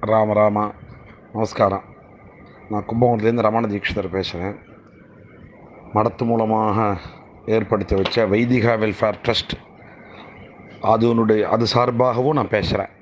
ராம ராமா நமஸ்காரம் நான் கும்பகோணத்துலேருந்து ரமண தீட்சிதர் பேசுகிறேன் மடத்து மூலமாக ஏற்படுத்தி வச்ச வைதிகா வெல்ஃபேர் ட்ரஸ்ட் அதனுடைய அது சார்பாகவும் நான் பேசுகிறேன்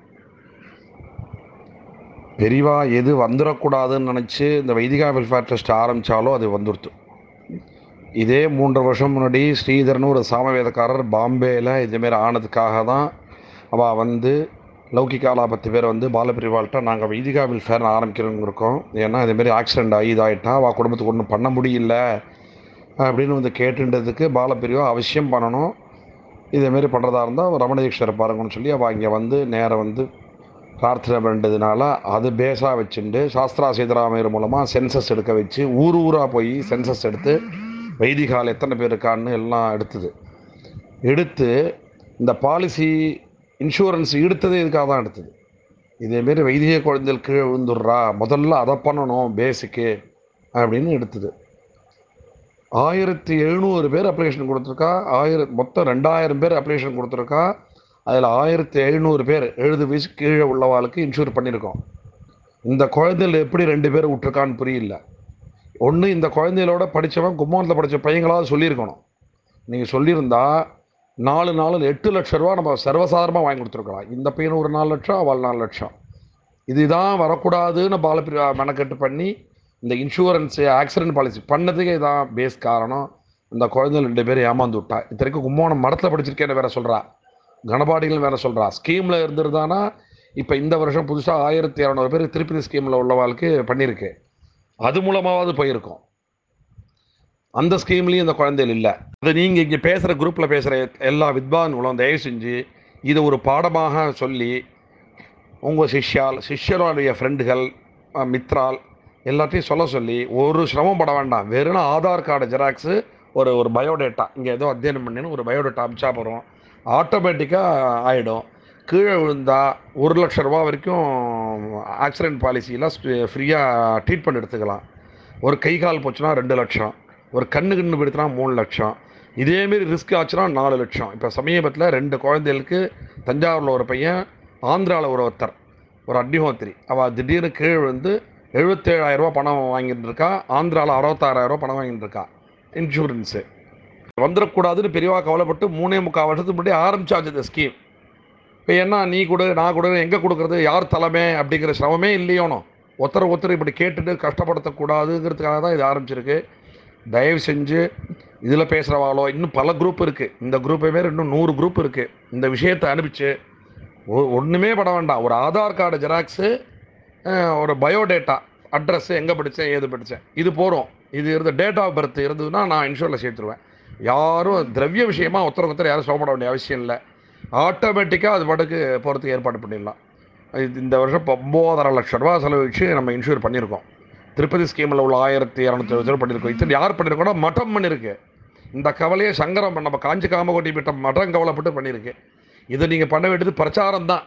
பெரிவா எது வந்துடக்கூடாதுன்னு நினச்சி இந்த வைதிகா வெல்ஃபேர் ட்ரஸ்ட் ஆரம்பித்தாலோ அது வந்துடுத்து இதே மூன்று வருஷம் முன்னாடி ஸ்ரீதர்னு ஒரு சாமவேதக்காரர் பாம்பேயில் இதுமாரி ஆனதுக்காக தான் அவள் வந்து லௌகிகாலா பத்து பேர் வந்து பாலபிரிவாள்கிட்ட நாங்கள் வைதிகா வெல்ஃபேர்னு ஆரம்பிக்கிறோங்க இருக்கோம் ஏன்னா இதேமாரி ஆக்சிடெண்ட் ஆகி இதாகிட்டா அவள் குடும்பத்துக்கு ஒன்றும் பண்ண முடியல அப்படின்னு வந்து கேட்டுன்றதுக்கு பாலபிரிவா அவசியம் பண்ணணும் இதேமாரி பண்ணுறதா இருந்தால் ரமணதீக்ஷரை பாருங்கன்னு சொல்லி அவள் இங்கே வந்து நேரம் வந்து பிரார்த்தனை பண்ணுறதுனால அது பேஸாக வச்சுட்டு சாஸ்திரா சீதராமையர் மூலமாக சென்சஸ் எடுக்க வச்சு ஊர் ஊராக போய் சென்சஸ் எடுத்து வைதிகால் எத்தனை பேர் இருக்கான்னு எல்லாம் எடுத்தது எடுத்து இந்த பாலிசி இன்சூரன்ஸ் எடுத்ததே இதுக்காக தான் எடுத்தது இதேமாரி வைதிக குழந்தைகள் கீழே விழுந்துடுறா முதல்ல அதை பண்ணணும் பேசிக்கு அப்படின்னு எடுத்தது ஆயிரத்தி எழுநூறு பேர் அப்ளிகேஷன் கொடுத்துருக்கா ஆயிரம் மொத்தம் ரெண்டாயிரம் பேர் அப்ளிகேஷன் கொடுத்துருக்கா அதில் ஆயிரத்தி எழுநூறு பேர் எழுபது வயசு கீழே உள்ளவாளுக்கு இன்சூர் பண்ணியிருக்கோம் இந்த குழந்தைகள் எப்படி ரெண்டு பேர் விட்டுருக்கான்னு புரியல ஒன்று இந்த குழந்தைகளோட படித்தவன் கும்பகோணத்தில் படித்த பையங்களாவது சொல்லியிருக்கணும் நீங்கள் சொல்லியிருந்தா நாலு நாலு எட்டு லட்ச ரூபா நம்ம சர்வசாதாரணமாக வாங்கி கொடுத்துருக்கலாம் இந்த பையன் ஒரு நாலு லட்சம் அவள் நாலு லட்சம் இதுதான் வரக்கூடாதுன்னு பாலப்பிரிவா மெனக்கெட்டு பண்ணி இந்த இன்சூரன்ஸு ஆக்சிடென்ட் பாலிசி பண்ணதுக்கே இதான் பேஸ் காரணம் இந்த குழந்தைகள் ரெண்டு பேரும் ஏமாந்து விட்டா இத்தனைக்கும் கும்போணம் மரத்தில் படிச்சிருக்கேன்னு வேற சொல்கிறா கனபாடிகள் வேற சொல்கிறா ஸ்கீமில் இருந்திருந்தானா இப்போ இந்த வருஷம் புதுசாக ஆயிரத்தி இரநூறு பேர் திருப்பதி ஸ்கீமில் உள்ளவாளுக்கு பண்ணியிருக்கு அது மூலமாவது போயிருக்கோம் அந்த ஸ்கீம்லேயும் இந்த குழந்தைகள் இல்லை அது நீங்கள் இங்கே பேசுகிற குரூப்பில் பேசுகிற எல்லா வித்வான்களும் தயவு செஞ்சு இதை ஒரு பாடமாக சொல்லி உங்கள் சிஷ்யால் சிஷ்யருடைய ஃப்ரெண்டுகள் மித்ரால் எல்லாத்தையும் சொல்ல சொல்லி ஒரு சிரமம் பட வேண்டாம் வெறும் ஆதார் கார்டு ஜெராக்ஸு ஒரு ஒரு பயோடேட்டா இங்கே ஏதோ அத்தியனம் பண்ணின்னு ஒரு பயோடேட்டா அமிச்சா போகிறோம் ஆட்டோமேட்டிக்காக ஆகிடும் கீழே விழுந்தா ஒரு லட்ச ரூபா வரைக்கும் ஆக்சிடென்ட் பாலிசியெலாம் ஃப்ரீயாக ட்ரீட்மெண்ட் எடுத்துக்கலாம் ஒரு கை கால் போச்சுன்னா ரெண்டு லட்சம் ஒரு கண்ணு கண்ணு பிடித்தனா மூணு லட்சம் இதேமாரி ரிஸ்க் ஆச்சுன்னா நாலு லட்சம் இப்போ சமீபத்தில் ரெண்டு குழந்தைகளுக்கு தஞ்சாவூரில் ஒரு பையன் ஆந்திராவில் ஒரு ஒருத்தர் ஒரு அக்னிஹோத்திரி அவள் திடீர்னு கீழே வந்து எழுபத்தேழாயிரரூபா பணம் வாங்கிட்டு இருக்கா ஆந்திராவில் அறுபத்தாறாயிரரூபா பணம் வாங்கிட்டு இருக்கா இன்சூரன்ஸு வந்துடக்கூடாதுன்னு பெரியவா கவலைப்பட்டு மூணே முக்கால் வருஷத்துக்கு முன்னாடி ஆரம்பிச்சாச்சு இந்த ஸ்கீம் இப்போ என்ன நீ கொடு நான் கொடு எங்கே கொடுக்குறது யார் தலைமை அப்படிங்கிற சிரமமே இல்லையோனோ ஒருத்தர் ஒருத்தர் இப்படி கேட்டுட்டு கஷ்டப்படுத்தக்கூடாதுங்கிறதுக்காக தான் இது ஆரம்பிச்சிருக்கு தயவு செஞ்சு இதில் பேசுகிறவாளோ இன்னும் பல குரூப் இருக்குது இந்த குரூப்பை பேர் இன்னும் நூறு குரூப் இருக்குது இந்த விஷயத்தை அனுப்பிச்சு ஒன்றுமே பட வேண்டாம் ஒரு ஆதார் கார்டு ஜெராக்ஸு ஒரு பயோடேட்டா அட்ரஸ்ஸு எங்கே படித்தேன் ஏது படித்தேன் இது போகிறோம் இது இருந்த டேட் ஆஃப் பர்த் இருந்ததுன்னா நான் இன்சூரில் சேர்த்துருவேன் யாரும் திரவிய விஷயமாக ஒருத்தர் ஒருத்தர் யாரும் சோப்பட வேண்டிய அவசியம் இல்லை ஆட்டோமேட்டிக்காக அது பாட்டுக்கு போகிறதுக்கு ஏற்பாடு பண்ணிடலாம் இது இந்த வருஷம் இப்போ ஒம்போதரை லட்ச ரூபா செலவழிச்சு நம்ம இன்சூர் பண்ணியிருக்கோம் திருப்பதி ஸ்கீமில் உள்ள ஆயிரத்தி இரநூத்தி எழுபது பண்ணியிருக்கோம் இத்தனை யார் பண்ணியிருக்கோம்னா மட்டம் பண்ணியிருக்கு இந்த கவலையை சங்கரம் நம்ம காஞ்சி காமகோட்டி விட்ட மட்டம் கவலைப்பட்டு பண்ணியிருக்கு இதை நீங்கள் பண்ண வேண்டியது பிரச்சாரம் தான்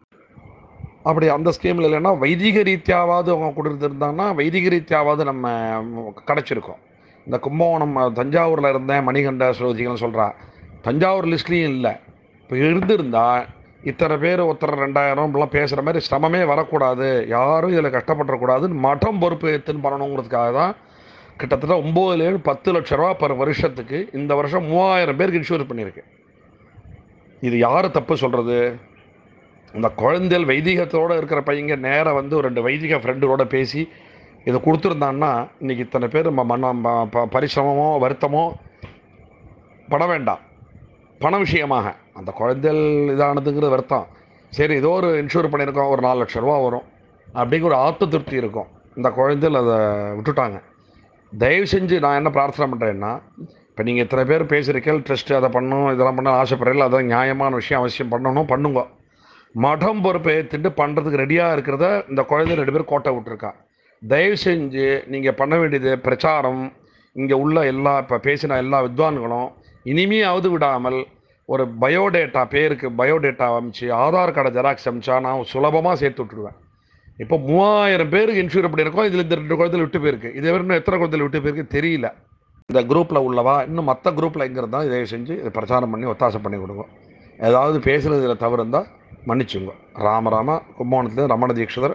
அப்படி அந்த ஸ்கீமில் இல்லைன்னா வைதிக ரீதியாவது அவங்க கொடுத்துருந்தாங்கன்னா வைதிக ரீதியாவது நம்ம கிடச்சிருக்கோம் இந்த கும்பகோணம் தஞ்சாவூரில் இருந்தேன் மணிகண்ட சுரோஜிகள்னு சொல்கிறா தஞ்சாவூர் லிஸ்ட்லேயும் இல்லை இப்போ இருந்திருந்தா இத்தனை பேர் ஒருத்தர் ரெண்டாயிரம் இப்படிலாம் பேசுகிற மாதிரி சிரமமே வரக்கூடாது யாரும் இதில் கஷ்டப்படக்கூடாதுன்னு மட்டம் பொறுப்பு எடுத்துன்னு பண்ணணுங்கிறதுக்காக தான் கிட்டத்தட்ட ஒம்போதுலேருந்து பத்து லட்ச ரூபா பர் வருஷத்துக்கு இந்த வருஷம் மூவாயிரம் பேருக்கு இன்சூர் பண்ணியிருக்கு இது யார் தப்பு சொல்கிறது இந்த குழந்தைகள் வைதிகத்தோடு இருக்கிற பையங்க நேராக வந்து ஒரு ரெண்டு வைதிக ஃப்ரெண்டோட பேசி இதை கொடுத்துருந்தான்னா இன்றைக்கி இத்தனை பேர் நம்ம மன பரிசிரமமோ வருத்தமோ பட வேண்டாம் பண விஷயமாக அந்த குழந்தைகள் இதானதுங்கிற வருத்தம் சரி ஏதோ ஒரு இன்சூர் பண்ணியிருக்கோம் ஒரு நாலு லட்ச ரூபா வரும் அப்படிங்கிற ஒரு ஆத்ம திருப்தி இருக்கும் இந்த குழந்தைகள் அதை விட்டுட்டாங்க தயவு செஞ்சு நான் என்ன பிரார்த்தனை பண்ணுறேன்னா இப்போ நீங்கள் இத்தனை பேர் பேசுகிறீர்கள் ட்ரஸ்ட்டு அதை பண்ணணும் இதெல்லாம் பண்ண ஆசைப்படுறீங்க அதான் நியாயமான விஷயம் அவசியம் பண்ணணும் பண்ணுங்க மடம் பொறுப்பை ஏற்றுட்டு பண்ணுறதுக்கு ரெடியாக இருக்கிறத இந்த குழந்தை ரெண்டு பேர் கோட்டை விட்டுருக்கா தயவு செஞ்சு நீங்கள் பண்ண வேண்டியது பிரச்சாரம் இங்கே உள்ள எல்லா இப்போ பேசின எல்லா வித்வான்களும் இனிமையாவது விடாமல் ஒரு பயோடேட்டா பேருக்கு பயோடேட்டா அமிச்சு ஆதார் கார்டை ஜெராக்ஸ் அமிச்சா நான் சுலபமாக சேர்த்து விட்டுடுவேன் இப்போ மூவாயிரம் பேருக்கு இன்சூர் பண்ணியிருக்கோம் இதில் இந்த ரெண்டு குழந்தைகள் விட்டு போயிருக்கு இதே இன்னும் எத்தனை குழந்தைகள் விட்டு போயிருக்கு தெரியல இந்த குரூப்பில் உள்ளவா இன்னும் மற்ற குரூப்பில் எங்கே இருந்தால் இதை செஞ்சு இதை பிரச்சாரம் பண்ணி ஒத்தாசை பண்ணி கொடுங்க ஏதாவது பேசுனதில் தவறு இருந்தால் மன்னிச்சுங்க ராம ராம கும்பகோணத்துலேருந்து ரமண தீட்சிதர்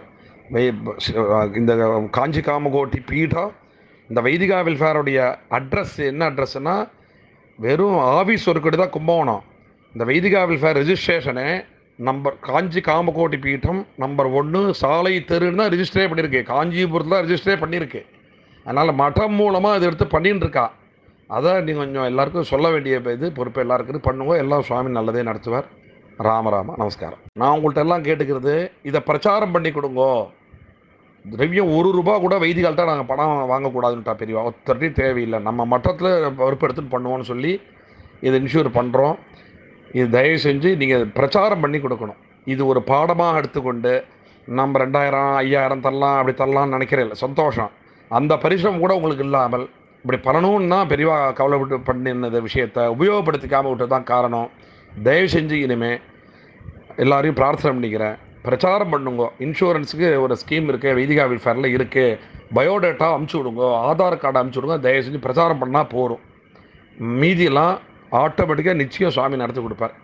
வை- இந்த காஞ்சி காமகோட்டி பீடம் இந்த வைதிகா வெல்ஃபேருடைய அட்ரஸ் என்ன அட்ரஸ்னா வெறும் ஆஃபீஸ் ஒர்க்கு தான் கும்பகோணம் இந்த Vaidika welfare registration number Kanchi Kamakoti Peetham number ஒன்று சாலை தெருன்னு தான் ரிஜிஸ்டரே பண்ணியிருக்கு காஞ்சிபுரத்தில் தான் ரிஜிஸ்டரே பண்ணியிருக்கு அதனால் மഠம் மூலமாக இது எடுத்து பண்ணின்னு இருக்கா அதை நீங்கள் கொஞ்சம் எல்லாருக்கும் சொல்ல வேண்டிய இது பொறுப்பு எல்லாருக்கும் பண்ணுங்க எல்லாம் சுவாமி நல்லதே நடத்துவார் ராமராம நமஸ்காரம் நான் உங்கள்கிட்ட எல்லாம் கேட்டுக்கிறது இதை பிரச்சாரம் பண்ணி கொடுங்கோ திரவியம் ஒரு ரூபா கூட வைதிகால்கிட்ட நாங்கள் பணம் வாங்கக்கூடாதுன்ட்டா பெரியவா ஒருத்தர்ட்டையும் தேவையில்லை நம்ம மட்டத்தில் பொறுப்பு எடுத்துன்னு பண்ணுவோம்னு சொல்லி இதை இன்ஷூர் பண்ணுறோம் இது தயவு செஞ்சு நீங்கள் பிரச்சாரம் பண்ணி கொடுக்கணும் இது ஒரு பாடமாக எடுத்துக்கொண்டு நம்ம ரெண்டாயிரம் ஐயாயிரம் தரலாம் அப்படி தரலாம்னு நினைக்கிறேன் இல்லை சந்தோஷம் அந்த பரிசிரமம் கூட உங்களுக்கு இல்லாமல் இப்படி பண்ணணும்னா பெரியவா கவலைப்பட்டு பண்ணின விஷயத்தை உபயோகப்படுத்திக்காமல் விட்டு தான் காரணம் தயவு செஞ்சு இனிமே எல்லாரையும் பிரார்த்தனை பண்ணிக்கிறேன் பிரச்சாரம் பண்ணுங்க இன்சூரன்ஸுக்கு ஒரு ஸ்கீம் இருக்குது வைதிகா வெல்ஃபேரில் இருக்குது பயோடேட்டா அமுச்சு விடுங்க ஆதார் கார்டு அமுச்சு விடுங்க தயவு செஞ்சு பிரச்சாரம் பண்ணால் போதும் மீதியெல்லாம் ஆட்டோமேட்டிக்காக நிச்சயம் சுவாமி நடத்தி கொடுப்பார்